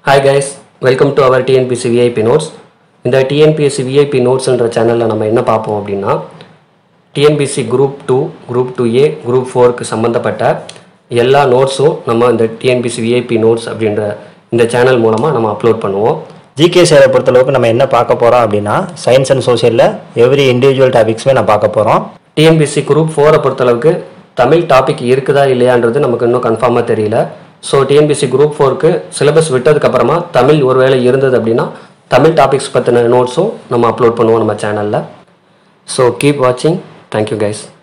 hi guys welcome to our TNPSC VIP notes இந்த TNPSC VIP நோட்ஸ்ன்ற சேனலில் நம்ம என்ன பார்ப்போம் அப்படின்னா TNPSC group two group two A group ஃபோருக்கு சம்மந்தப்பட்ட எல்லா நோட்ஸும் நம்ம இந்த டிஎன்பிசி விஐபி நோட்ஸ் அப்படின்ற இந்த சேனல் மூலமாக நம்ம அப்லோட் பண்ணுவோம் ஜிகே சேரை பொறுத்தளவுக்கு நம்ம என்ன பார்க்க போகிறோம் அப்படின்னா சயின்ஸ் அண்ட் சோஷியலில் எவ்ரி இண்டிவிஜுவல் டாபிக்ஸுமே நான் பார்க்க போகிறோம் டிஎன்பிசி குரூப் ஃபோரை பொறுத்தளவுக்கு தமிழ் டாபிக் இருக்குதா இல்லையான்றது நமக்கு இன்னும் கன்ஃபார்மாக தெரியல ஸோ டிஎன்பிசி குரூப் ஃபோருக்கு சிலபஸ் விட்டதுக்கப்புறமா தமிழ் ஒருவேளை இருந்தது அப்படின்னா தமிழ் டாபிக்ஸ் பற்றின நோட்ஸும் நம்ம அப்லோட் பண்ணுவோம் நம்ம சேனலில் ஸோ கீப் வாட்சிங் தேங்க்யூ கைஸ்